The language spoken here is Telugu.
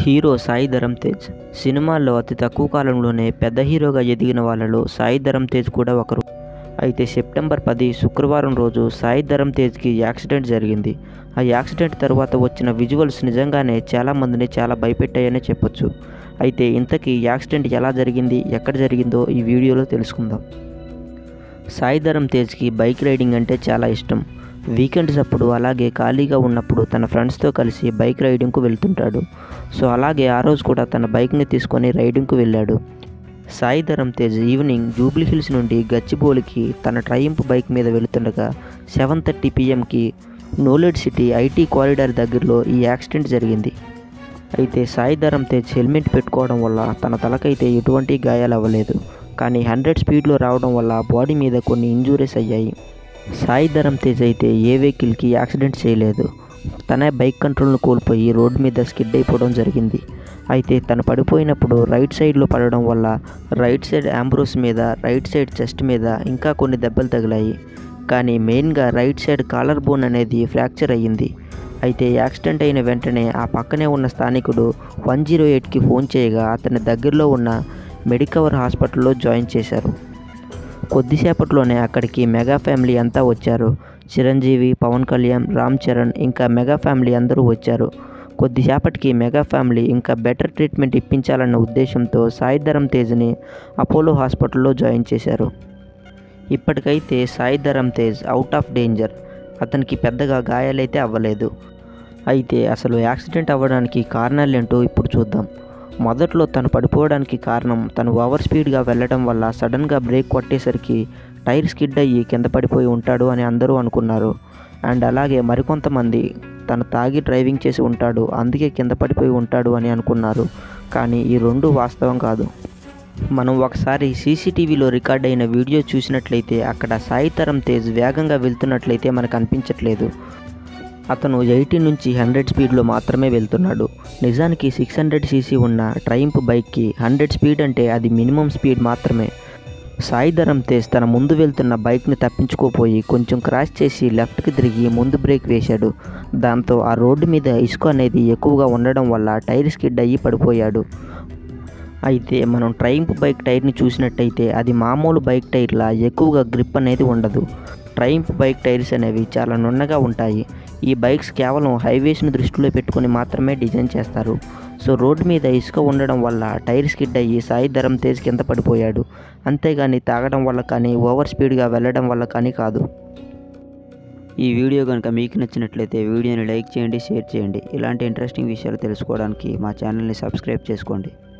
హీరో సాయి ధరమ్ తేజ్ సినిమాల్లో అతి తక్కువ కాలంలోనే పెద్ద హీరోగా ఎదిగిన వాళ్ళలో సాయి ధరమ్ తేజ్ కూడా ఒకరు అయితే సెప్టెంబర్ పది శుక్రవారం రోజు సాయి ధరమ్ తేజ్కి యాక్సిడెంట్ జరిగింది ఆ యాక్సిడెంట్ తర్వాత వచ్చిన విజువల్స్ నిజంగానే చాలామందిని చాలా భయపెట్టాయనే చెప్పొచ్చు అయితే ఇంతకీ యాక్సిడెంట్ ఎలా జరిగింది ఎక్కడ జరిగిందో ఈ వీడియోలో తెలుసుకుందాం సాయి ధరమ్ తేజ్కి బైక్ రైడింగ్ అంటే చాలా ఇష్టం వీకెండ్స్ అప్పుడు అలాగే ఖాళీగా ఉన్నప్పుడు తన ఫ్రెండ్స్తో కలిసి బైక్ రైడింగ్కు వెళ్తుంటాడు సో అలాగే ఆ రోజు కూడా తన బైక్ని తీసుకొని రైడింగ్కు వెళ్ళాడు సాయి ధరమ్ తేజ్ ఈవినింగ్ జూబ్లీ హిల్స్ నుండి గచ్చిబౌలికి తన ట్రయింప్ బైక్ మీద వెళుతుండగా సెవెన్ థర్టీ పిఎంకి నోలెడ్ సిటీ ఐటీ కారిడార్ దగ్గరలో ఈ యాక్సిడెంట్ జరిగింది అయితే సాయి ధరమ్ తేజ్ హెల్మెట్ పెట్టుకోవడం వల్ల తన తలకైతే ఎటువంటి గాయాలు అవ్వలేదు కానీ హండ్రెడ్ స్పీడ్లో రావడం వల్ల బాడీ మీద కొన్ని ఇంజూరీస్ అయ్యాయి సాయి ధరమ్ తేజ్ అయితే ఏ వెహికల్కి యాక్సిడెంట్ చేయలేదు తన బైక్ కంట్రోల్ను కోల్పోయి రోడ్డు మీద స్కిడ్ అయిపోవడం జరిగింది అయితే తను పడిపోయినప్పుడు రైట్ సైడ్లో పడడం వల్ల రైట్ సైడ్ యాంబ్రోస్ మీద రైట్ సైడ్ చెస్ట్ మీద ఇంకా కొన్ని దెబ్బలు తగిలాయి కానీ మెయిన్గా రైట్ సైడ్ కాలర్ బోన్ అనేది ఫ్రాక్చర్ అయ్యింది అయితే యాక్సిడెంట్ అయిన వెంటనే ఆ పక్కనే ఉన్న స్థానికుడు వన్ జీరో ఎయిట్కి ఫోన్ చేయగా అతని దగ్గరలో ఉన్న మెడికవర్ హాస్పిటల్లో జాయిన్ చేశారు కొద్దిసేపట్లోనే అక్కడికి మెగా ఫ్యామిలీ అంతా వచ్చారు చిరంజీవి పవన్ కళ్యాణ్ రామ్ చరణ్ ఇంకా మెగా ఫ్యామిలీ అందరూ వచ్చారు కొద్దిసేపటికి మెగా ఫ్యామిలీ ఇంకా బెటర్ ట్రీట్మెంట్ ఇప్పించాలన్న ఉద్దేశంతో సాయి ధరమ్ తేజ్ని అపోలో హాస్పిటల్లో జాయిన్ చేశారు ఇప్పటికైతే Sai Dharam Tej out of danger అతనికి పెద్దగా గాయాలైతే అవ్వలేదు అయితే అసలు యాక్సిడెంట్ అవ్వడానికి కారణాలేంటో ఇప్పుడు చూద్దాం మొదట్లో తను పడిపోవడానికి కారణం తను ఓవర్ స్పీడ్గా వెళ్ళడం వల్ల సడన్గా బ్రేక్ కొట్టేసరికి టైర్ స్కిడ్ అయ్యి కింద పడిపోయి ఉంటాడు అని అందరూ అనుకున్నారు అండ్ అలాగే మరికొంతమంది తను తాగి డ్రైవింగ్ చేసి ఉంటాడు అందుకే కింద పడిపోయి ఉంటాడు అని అనుకున్నారు కానీ ఈ రెండు వాస్తవం కాదు మనం ఒకసారి సీసీటీవీలో రికార్డ్ అయిన వీడియో చూసినట్లయితే అక్కడ సాయి తరం తేజ్ వేగంగా వెళ్తున్నట్లయితే మనకు అనిపించట్లేదు అతను ఎయిటీ నుంచి హండ్రెడ్ స్పీడ్లో మాత్రమే వెళ్తున్నాడు నిజానికి సిక్స్ హండ్రెడ్ సీసీ ఉన్న ట్రయింప్ బైక్కి హండ్రెడ్ స్పీడ్ అంటే అది మినిమం స్పీడ్ మాత్రమే సాయి ధరమ్ తేజ్ తన ముందు వెళ్తున్న బైక్ని తప్పించుకోపోయి కొంచెం క్రాష్ చేసి లెఫ్ట్కి తిరిగి ముందు బ్రేక్ వేశాడు దాంతో ఆ రోడ్డు మీద ఇసుక అనేది ఎక్కువగా ఉండడం వల్ల టైర్ స్కిడ్ అయ్యి పడిపోయాడు అయితే మనం ట్రయింప్ బైక్ టైర్ని చూసినట్టయితే అది మామూలు బైక్ టైర్లా ఎక్కువగా గ్రిప్ అనేది ఉండదు ట్రయింప్ బైక్ టైర్స్ అనేవి చాలా నున్నగా ఉంటాయి ఈ బైక్స్ కేవలం హైవేస్ను దృష్టిలో పెట్టుకొని మాత్రమే డిజైన్ చేస్తారు సో రోడ్డు మీద ఇసుక ఉండడం వల్ల టైర్ స్కిడ్ అయ్యి సాయి ధరమ్ తేజ్ కింద పడిపోయాడు అంతేగాని తాగడం వల్ల కానీ ఓవర్ స్పీడ్గా వెళ్ళడం వల్ల కానీ కాదు ఈ వీడియో కనుక మీకు నచ్చినట్లయితే వీడియోని లైక్ చేయండి షేర్ చేయండి ఇలాంటి ఇంట్రెస్టింగ్ విషయాలు తెలుసుకోవడానికి మా ఛానల్ని సబ్స్క్రైబ్ చేసుకోండి